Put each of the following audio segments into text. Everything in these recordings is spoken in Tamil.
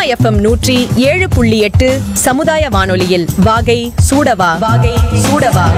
எஃப்எம் நூற்றி ஏழு புள்ளி எட்டு சமுதாய வானொலியில் வாகை சூடவா வாகை சூடவா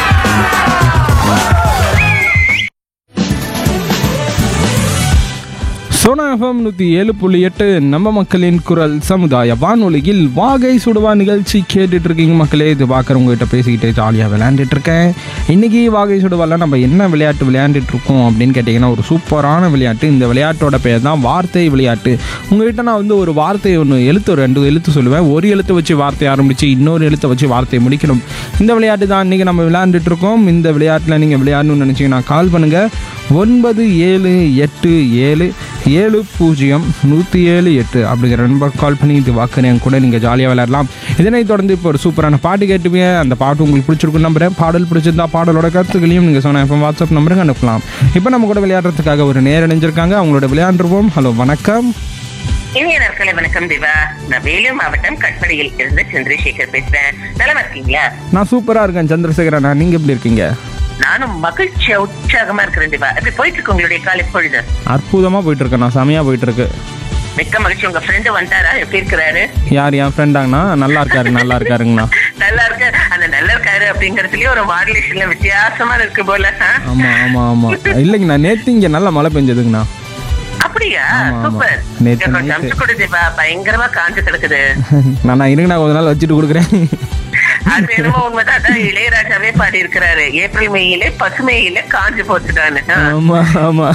சோனா எஃப்எம் நூற்றி ஏழு புள்ளி எட்டு நம்ம மக்களின் குரல் சமுதாய வானொலியில் வாகை சுடுவா நிகழ்ச்சி கேட்டுட்டு இருக்கீங்க மக்களே இது பார்க்குறவங்ககிட்ட பேசிக்கிட்டு ஜாலியாக விளையாண்டுட்டு இருக்கேன் இன்னைக்கு வாகை சுடுவால நம்ம என்ன விளையாட்டு விளையாண்டுட்டு இருக்கோம் அப்படின்னு கேட்டிங்கன்னா ஒரு சூப்பரான விளையாட்டு இந்த விளையாட்டோட பேர் தான் வார்த்தை விளையாட்டு உங்ககிட்ட நான் வந்து ஒரு வார்த்தையை ஒன்று எழுத்து ஒரு ரெண்டு எழுத்து சொல்லுவேன் ஒரு எழுத்தை வச்சு வார்த்தை ஆரம்பித்து இன்னொரு எழுத்தை வச்சு வார்த்தையை முடிக்கணும் இந்த விளையாட்டு தான் இன்றைக்கி நம்ம விளையாண்டுட்டு இருக்கோம் இந்த விளையாட்டில் நீங்கள் விளையாடணும்னு நினச்சிங்கன்னா கால் பண்ணுங்கள் ஒன்பது ஏழு எட்டு ஏழு ஏழு பூஜ்ஜியம் நூற்றி ஏழு எட்டு அப்படிங்கிற நம்பர் கால் பண்ணி இது வாக்குறேன் கூட நீங்கள் ஜாலியாக விளையாடலாம் இதனைத் தொடர்ந்து இப்போ ஒரு சூப்பரான பாட்டு கேட்டுப்பீங்க அந்த பாட்டு உங்களுக்கு பிடிச்சிருக்கும் நம்புறேன் பாடல் பிடிச்சிருந்தா பாடலோட கருத்துக்களையும் நீங்கள் சொன்ன இப்போ வாட்ஸ்அப் நம்பருக்கு அனுப்பலாம் இப்போ நம்ம கூட விளையாடுறதுக்காக ஒரு நேர் இணைஞ்சிருக்காங்க அவங்களோட விளையாண்டுருவோம் ஹலோ வணக்கம் இனிய நாட்களை வணக்கம் திவா நான் வேலூர் மாவட்டம் கட்படியில் இருந்து சந்திரசேகர் பேசுறேன் நலமா இருக்கீங்களா நான் சூப்பராக இருக்கேன் சந்திரசேகரண்ணா நீங்கள் எப்படி இருக்கீங்க நானும் மகிழ்ச்சியா உற்சாகமா இருக்கிறேன் திவா எப்படி போயிட்டு இருக்கு உங்களுடைய கால் எப்பொழுது அற்புதமாக போயிட்டு இருக்கேன் நான் செமையாக போயிட்டு இருக்கு மிக்க மகிழ்ச்சி உங்க ஃப்ரெண்டு வந்தாரா எப்படி இருக்கிறாரு யார் என் ஃப்ரெண்டாங்கண்ணா நல்லா இருக்காரு நல்லா இருக்காருங்கண்ணா நல்லா இருக்கு அந்த நல்லா இருக்காரு அப்படிங்கறதுலயே ஒரு மாடுலேஷன்ல வித்தியாசமா இருக்கு போல ஆ? ஆமா ஆமா ஆமா இல்லைங்கண்ணா நேத்து இங்க நல்ல மழை பெஞ்சதுங்கண்ணா அப்படியா ஆமா, ஆமா. சூப்பர் நேத்து கொஞ்சம் night. அமுச்சு கொடு திவா பயங்கரமா காஞ்சு கிடக்குது நான் நான் இருங்கண்ணா கொஞ்ச நாள் வச்சுட்டு கொடுக்குறேன் அது என்னமோ உண்மைதான் அதான் இளையராஜாவே பாடி இருக்கிறாரு ஏப்ரல் மேயிலே பசுமையில காஞ்சு போச்சுட்டான்னு ஆ. ஆமா ஆமா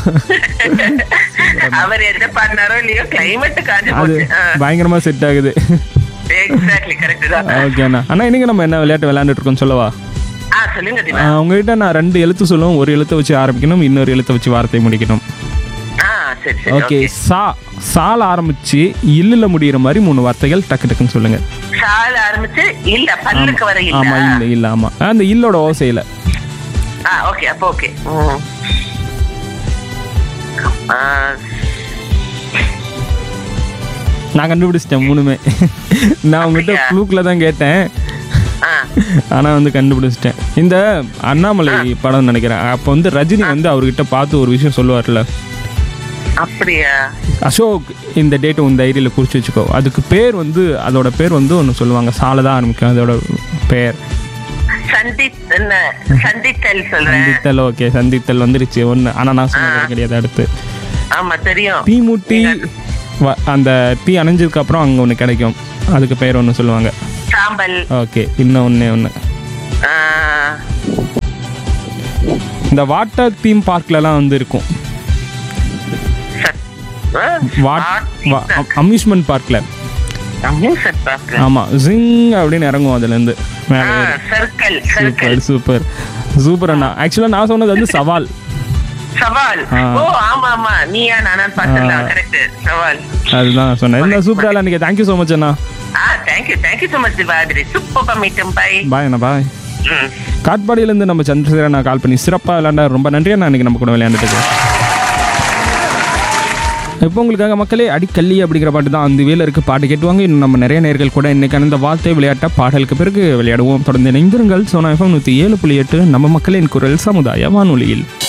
அவர் எந்த பாடினாரோ இல்லையோ கிளைமேட் காஞ்சு அது போச்சு பயங்கரமா செட் ஆகுது எக்ஸாக்ட்லி கரெக்ட் தான் ஓகே அண்ணா அண்ணா இன்னைக்கு நம்ம என்ன விளையாட்டு விளையாண்டுட்டு இருக்கோம் சொல்லவா ஆ சொல்லுங்க ஆ, திவா உங்ககிட்ட நான் ரெண்டு எழுத்து சொல்லுவோம் ஒரு எழுத்தை வச்சு ஆரம்பிக்கணும் இன்னொரு எழுத்தை வச்சு வார்த்தை முடிக்கணும் ஆ சரி சரி ஓகே ஓகே சா சால ஆரம்பிச்சு இல்லுல முடியிற மாதிரி மூணு வார்த்தைகள் டக்கு டக்குன்னு சொல்லுங்க ஷால் ஆரம்பிச்சு இல்ல பல்லுக்கு வர ஆமா இல்ல இல்ல இல்ல ஆமா அந்த இல்லோட ஓசையில ஆ ஓகே அப்போ ஓகே நான் கண்டுபிடிச்சிட்டேன் மூணுமே நான் உங்ககிட்ட அப்படியா? ஃப்ளூக்கில் தான் கேட்டேன் ஆனால் வந்து கண்டுபிடிச்சிட்டேன் இந்த அண்ணாமலை படம் நினைக்கிறேன் அப்போ வந்து ரஜினி வந்து அவர்கிட்ட பார்த்து ஒரு விஷயம் சொல்லுவார்ல அப்படியா அசோக் இந்த டேட்டை உன் டைரியில் குறிச்சு வச்சுக்கோ அதுக்கு பேர் வந்து அதோட பேர் வந்து ஒன்று சொல்லுவாங்க சாலை தான் ஆரம்பிக்கும் அதோட பேர் சந்தித் என்ன சந்தித்தல் சொல்றேன் சந்தித்தல் ஓகே சந்தித்தல் வந்துருச்சு ஒன்று ஆனால் நான் சொன்னது கிடையாது அடுத்து ஆமா தெரியும் தீ மூட்டி வ- அந்த தீ அணைஞ்சதுக்கு அப்புறம் அங்கே ஒன்று கிடைக்கும் அதுக்கு பேர் ஒன்று சொல்லுவாங்க சாம்பல் ஓகே இன்னும் ஒன்று ஒன்று ஆ, இந்த வாட்டர் தீம் பார்க்லலாம் வந்து இருக்கும் சத்- ஆ, வாட் அம்யூஸ்மெண்ட் பார்க்கில் amusement park ல. ஆமாம் ஜிங் அப்படின்னு இறங்கும் அதுலேருந்து மேலே ஆ, circle, circle. Super super super அண்ணா ஆக்சுவலாக நான் சொன்னது வந்து சவால் சவால் ஆ. ஓ ஆமா ஆமா நீயா நானான்னு பாத்துடலாம் கரெக்ட் சவால் அதுதான் சொன்னேன் இல்லை சூப்பராக அன்றைக்கி தேங்க்யூ ஸோ மச் அண்ணா ஆ தேங்க்யூ தேங்க்யூ ஸோ மச் திவாதிரி சூப்பர் மீட்டும் பை பாய் அண்ணா பாய் காட்பாடியிலேருந்து நம்ம சந்திரசேகரன் நான் கால் பண்ணி சிறப்பாக விளையாண்டா ரொம்ப நன்றி அண்ணா இன்னைக்கு நம்ம கூட விளையாண்டுட்டு இப்போ உங்களுக்காக மக்களே அடிக்கல்லி அப்படிங்கிற பாட்டு தான் அந்த வேலை இருக்கு பாட்டு கேட்டுவாங்க இன்னும் நம்ம நிறைய நேர்கள் கூட இன்னைக்கு அந்த வார்த்தை விளையாட்ட பாடலுக்கு பிறகு விளையாடுவோம் தொடர்ந்து இணைந்திருங்கள் சோனா எஃப்எம் நூற்றி ஏழு புள்ளி எட்டு நம்ம மக்களின் குரல் சமுதாய வானொலியில்